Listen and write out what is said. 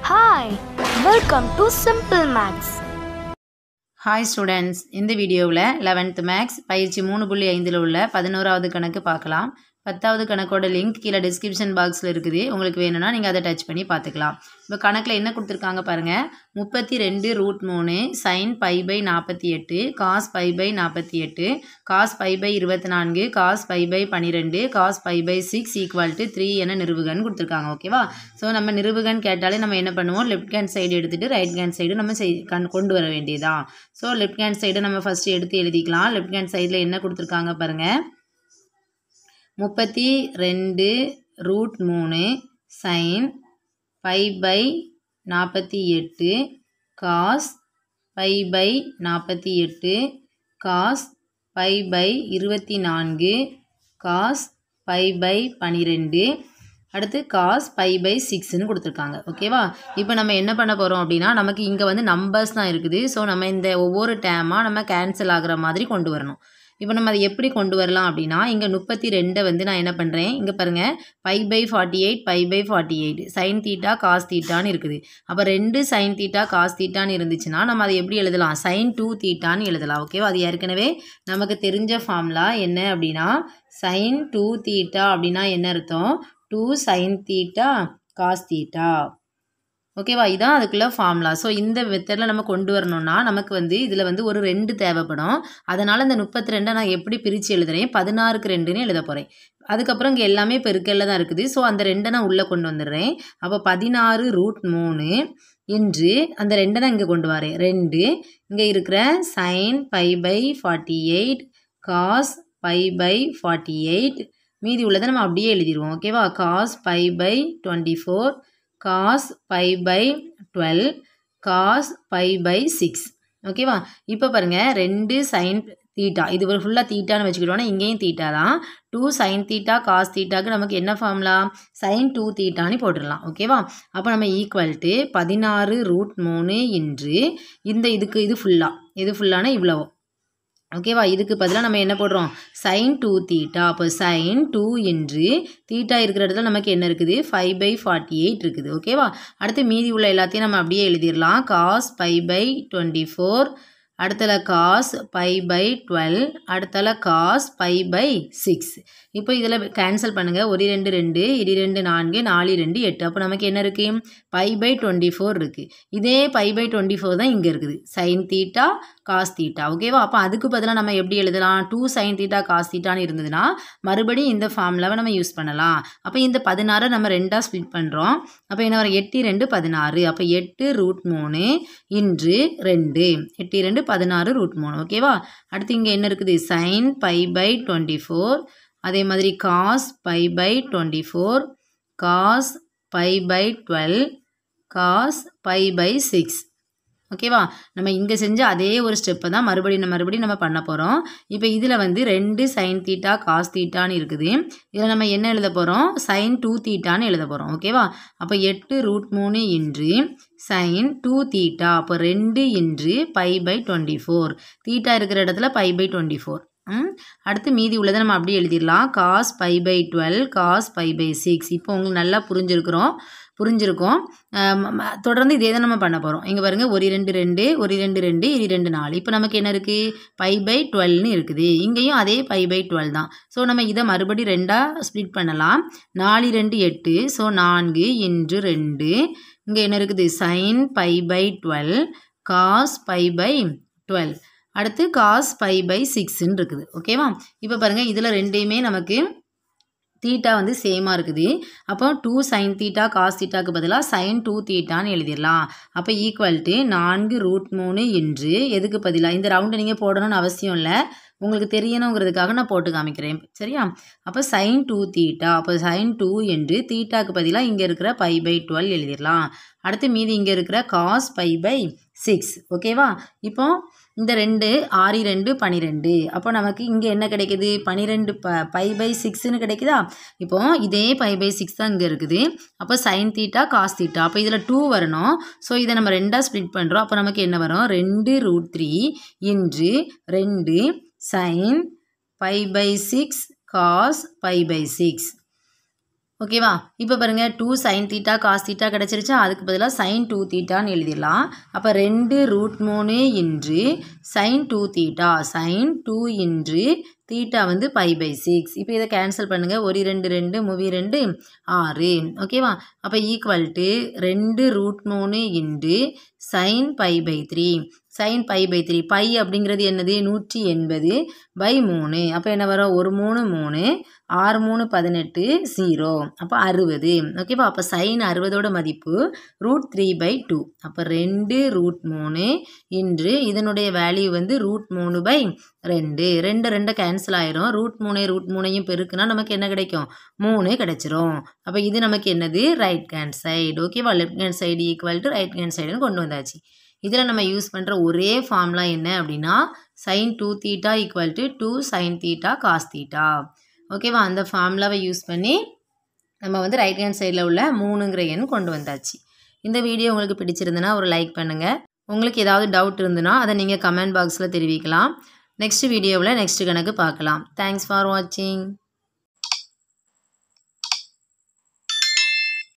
Hi, welcome to Simple Maths. Hi students இந்த வீடியோவில் eleventh maths பயிற்சி மூணு புள்ளி ஐந்தில் உள்ள பதினோராவது கணக்கு பார்க்கலாம் பத்தாவது கணக்கோட லிங்க் கீழே டிஸ்கிரிப்ஷன் பாக்ஸில் இருக்குது உங்களுக்கு வேணும்னா நீங்கள் அதை டச் பண்ணி பார்த்துக்கலாம் இப்போ கணக்கில் என்ன கொடுத்துருக்காங்க பாருங்கள் முப்பத்தி ரெண்டு ரூட் மூணு சைன் பை பை நாற்பத்தி எட்டு காஸ் பை பை நாற்பத்தி எட்டு காஸ் பை பை இருபத்தி நான்கு காஸ் பை பை பன்னிரெண்டு cos pi by six equal to three என நிறுவுகன் கொடுத்துருக்காங்க ஓகேவா ஸோ நம்ம நிறுவுகன் கேட்டாலே நம்ம என்ன பண்ணுவோம் லெஃப்ட் ஹேண்ட் சைடு எடுத்துகிட்டு ரைட் ஹேண்ட் சைடு நம்ம செய் கண் கொண்டு வர வேண்டியதான் ஸோ லெஃப்ட் ஹேண்ட் சைடு நம்ம ஃபஸ்ட்டு எடுத்து எழுதிக்கலாம் லெஃப்ட் ஹேண்ட் சைடில் என்ன கொடுத்துருக்காங்க பாருங்கள் முப்பத்தி ரெண்டு ரூட் மூணு சைன் பை பை நாற்பத்தி எட்டு காஸ் பை பை நாற்பத்தி எட்டு காஸ் பை பை இருபத்தி நான்கு காஸ் பை பை பன்னிரெண்டு அடுத்து காஸ் பை பை சிக்ஸ்னு கொடுத்துருக்காங்க ஓகேவா இப்போ நம்ம என்ன பண்ண போகிறோம் அப்படின்னா நமக்கு இங்கே வந்து நம்பர்ஸ் தான் இருக்குது ஸோ நம்ம இந்த ஒவ்வொரு டேமாக நம்ம கேன்சல் ஆகுற மாதிரி கொண்டு வரணும் இப்போ நம்ம அதை எப்படி கொண்டு வரலாம் அப்படின்னா இங்கே முப்பத்தி ரெண்டை வந்து நான் என்ன பண்ணுறேன் இங்கே பாருங்கள் pi by forty eight pi by forty eight sine theta cos தீட்டான்னு இருக்குது அப்போ ரெண்டு சைன் தீட்டா காஸ் தீட்டான்னு இருந்துச்சுன்னா நம்ம அதை எப்படி எழுதலாம் சைன் டூ தீட்டான்னு எழுதலாம் ஓகேவா அது ஏற்கனவே நமக்கு தெரிஞ்ச ஃபார்முலா என்ன அப்படின்னா சைன் டூ தீட்டா அப்படின்னா என்ன அர்த்தம் two sine theta cos theta ஓகேவா இதான் அதுக்குள்ள ஃபார்முலா ஸோ இந்த மெத்தடில் நம்ம கொண்டு வரணும்னா நமக்கு வந்து இதில் வந்து ஒரு ரெண்டு தேவைப்படும் அதனால் இந்த முப்பத்தி ரெண்டை நான் எப்படி பிரித்து எழுதுறேன் பதினாறுக்கு ரெண்டுன்னு எழுத போகிறேன் அதுக்கப்புறம் இங்கே எல்லாமே பெருக்கல்ல தான் இருக்குது ஸோ அந்த ரெண்டை நான் உள்ளே கொண்டு வந்துடுறேன் அப்போ பதினாறு ரூட் மூணு இன்று அந்த ரெண்டை நான் இங்கே கொண்டு வரேன் ரெண்டு இங்கே இருக்கிற sine pi by forty eight cos pi by forty eight மீதி உள்ளதை நம்ம அப்படியே எழுதிடுவோம் ஓகேவா cos pi by twenty four cos pi by twelve cos pi by six ஓகேவா இப்போ பாருங்கள் ரெண்டு சைன் தீட்டா இது ஒரு ஃபுல்லாக தீட்டான்னு வச்சுக்கிட்டோன்னா இங்கேயும் தீட்டா தான் டூ சைன் தீட்டா காஸ் தீட்டாக்கு நமக்கு என்ன ஃபார்முலா சைன் டூ தீட்டான்னு போட்டுடலாம் ஓகேவா அப்போ நம்ம ஈக்குவல் டு பதினாறு ரூட் மூணு இன்று இந்த இதுக்கு இது ஃபுல்லாக இது ஃபுல்லான இவ்வளவோ ஓகேவா இதுக்கு பதிலாக நம்ம என்ன போடுறோம் சைன் டூ தீட்டா அப்போ சைன் டூ என்று தீட்டா இருக்கிற இடத்துல நமக்கு என்ன இருக்குது ஃபைவ் பை ஃபார்ட்டி எயிட் இருக்குது ஓகேவா அடுத்து மீதி உள்ள எல்லாத்தையும் நம்ம அப்படியே எழுதிடலாம் cos pi by twenty four அடுத்தல காஸ் பை பை டுவெல் அடுத்தல காஸ் பை பை சிக்ஸ் இப்போ இதில் கேன்சல் பண்ணுங்கள் ஒரு ரெண்டு ரெண்டு இரு ரெண்டு நான்கு நாலு ரெண்டு எட்டு அப்போ நமக்கு என்ன இருக்குது பை பை டுவெண்ட்டி ஃபோர் இருக்குது இதே பை பை டுவெண்ட்டி ஃபோர் தான் இங்கே இருக்குது சைன் தீட்டா காஸ் தீட்டா ஓகேவா அப்போ அதுக்கு பதிலாக நம்ம எப்படி எழுதலாம் டூ சைன் தீட்டா காஸ் தீட்டான்னு இருந்ததுன்னா மறுபடியும் இந்த ஃபார்முலாவை நம்ம யூஸ் பண்ணலாம் அப்போ இந்த பதினாறை நம்ம ரெண்டாக ஸ்ப்ளிட் பண்ணுறோம் அப்போ என்ன வரும் எட்டு ரெண்டு பதினாறு அப்போ எட்டு ரூட் மூணு இன்று ரெண்டு எட்டு ரெண்டு பதினாறு ரூட் மூணு ஓகேவா அடுத்து இங்கே என்ன இருக்குது sine pi by twenty four அதே மாதிரி cos pi by twenty four cos pi by twelve cos pi by six ஓகேவா நம்ம இங்கே செஞ்ச அதே ஒரு ஸ்டெப்பை தான் மறுபடியும் நம்ம மறுபடியும் நம்ம பண்ண போகிறோம் இப்போ இதில் வந்து ரெண்டு சைன் தீட்டா காஸ் தீட்டான்னு இருக்குது இதில் நம்ம என்ன எழுத போகிறோம் சைன் டூ தீட்டான்னு எழுத போகிறோம் ஓகேவா அப்போ எட்டு ரூட் மூணு இன்று சைன் டூ தீட்டா அப்போ ரெண்டு into pi by twenty four theta இருக்கிற இடத்துல பை பை டுவெண்ட்டி ஃபோர் அடுத்து மீதி உள்ளதை நம்ம அப்படியே எழுதிடலாம் cos pi by twelve cos pi by six இப்போ உங்களுக்கு நல்லா புரிஞ்சிருக்கிறோம் புரிஞ்சிருக்கும் தொடர்ந்து இதே தான் நம்ம பண்ண போகிறோம் இங்கே பாருங்கள் ஒரு ரெண்டு ரெண்டு ஒரு ரெண்டு ரெண்டு இரு ரெண்டு நாலு இப்போ நமக்கு என்ன இருக்குது பை பை டுவெல்னு இருக்குது இங்கேயும் அதே பை பை டுவெல் தான் ஸோ நம்ம இதை மறுபடி ரெண்டாக ஸ்ப்ளிட் பண்ணலாம் நாலு ரெண்டு எட்டு ஸோ நான்கு இன்று ரெண்டு இங்கே என்ன இருக்குது sine pi by twelve cos pi by twelve அடுத்து காஸ் பை பை சிக்ஸ்ன்னு இருக்குது ஓகேவா இப்போ பாருங்கள் இதில் ரெண்டையுமே நமக்கு தீட்டா வந்து சேமாக இருக்குது அப்போ டூ சைன் தீட்டா காஸ் தீட்டாக்கு பதிலாக சைன் டூ தீட்டான்னு எழுதிடலாம் அப்போ ஈக்குவல் டு நான்கு ரூட் மூணு என்று எதுக்கு பதிலாக இந்த ரவுண்டு நீங்கள் போடணும்னு அவசியம் இல்லை உங்களுக்கு தெரியணுங்கிறதுக்காக நான் போட்டு காமிக்கிறேன் சரியா அப்போ சைன் டூ தீட்டா அப்போ சைன் டூ என்று தீட்டாக்கு பதிலாக இங்கே இருக்கிற பை பை டுவெல் எழுதிடலாம் அடுத்து மீதி இங்கே இருக்கிற காஸ் பை பை சிக்ஸ் ஓகேவா இப்போ இந்த ரெண்டு ஆறு ரெண்டு பனிரெண்டு அப்போ நமக்கு இங்கே என்ன கிடைக்குது பனிரெண்டு ப பை பை சிக்ஸ்னு கிடைக்குதா இப்போ இதே பை பை சிக்ஸ் தான் இங்கே இருக்குது அப்போ சைன் தீட்டா காஸ் தீட்டா அப்போ இதில் டூ வரணும் ஸோ இதை நம்ம ரெண்டாக ஸ்ப்ளிட் பண்ணுறோம் அப்போ நமக்கு என்ன வரும் ரெண்டு ரூட் த்ரீ இன்று ரெண்டு sine pi by six cos pi by six ஓகேவா இப்போ பாருங்கள் two sine theta cos theta கிடச்சிருச்சா அதுக்கு பதிலாக சைன் டூ தீட்டான்னு எழுதிடலாம் அப்போ ரெண்டு ரூட் மூணு into sine two theta sine two into theta வந்து பை பை சிக்ஸ் இப்போ இதை கேன்சல் பண்ணுங்கள் ஒரு ரெண்டு ரெண்டு மூவி ரெண்டு ஆறு ஓகேவா அப்போ ஈக்குவல் டு ரெண்டு ரூட் மூணு into sine pi by three sine pi by three pi அப்படிங்கிறது என்னது நூற்றி எண்பது பை மூணு அப்போ என்ன வரும் ஒரு மூணு மூணு ஆறு மூணு பதினெட்டு ஜீரோ அப்போ அறுபது ஓகேவா அப்போ சைன் அறுபதோட மதிப்பு ரூட் த்ரீ பை டூ அப்போ ரெண்டு ரூட் மூணு இன்று இதனுடைய வேல்யூ வந்து ரூட் மூணு பை ரெண்டு ரெண்டு ரெண்டு கேன்சல் ஆயிரும் ரூட் மூணு ரூட் மூணையும் பெருக்குனா நமக்கு என்ன கிடைக்கும் மூணு கிடைச்சிரும் அப்போ இது நமக்கு என்னது ரைட் ஹேண்ட் சைடு ஓகேவா left hand side equal to right hand சைடுன்னு கொண்டு வந்தாச்சு இதில் நம்ம யூஸ் பண்ணுற ஒரே ஃபார்ம்லாம் என்ன அப்படின்னா sine two theta equal to two sine theta cos theta ஓகேவா அந்த ஃபார்முலாவை யூஸ் பண்ணி நம்ம வந்து ரைட் ஹேண்ட் சைடில் உள்ள மூணுங்கிற எண் கொண்டு வந்தாச்சு இந்த வீடியோ உங்களுக்கு பிடிச்சிருந்துன்னா ஒரு லைக் பண்ணுங்கள் உங்களுக்கு ஏதாவது டவுட் இருந்துன்னா அதை நீங்கள் கமெண்ட் பாக்ஸில் தெரிவிக்கலாம் நெக்ஸ்ட் வீடியோவில் நெக்ஸ்ட் கணக்கு பார்க்கலாம் தேங்க்ஸ் ஃபார் வாட்சிங்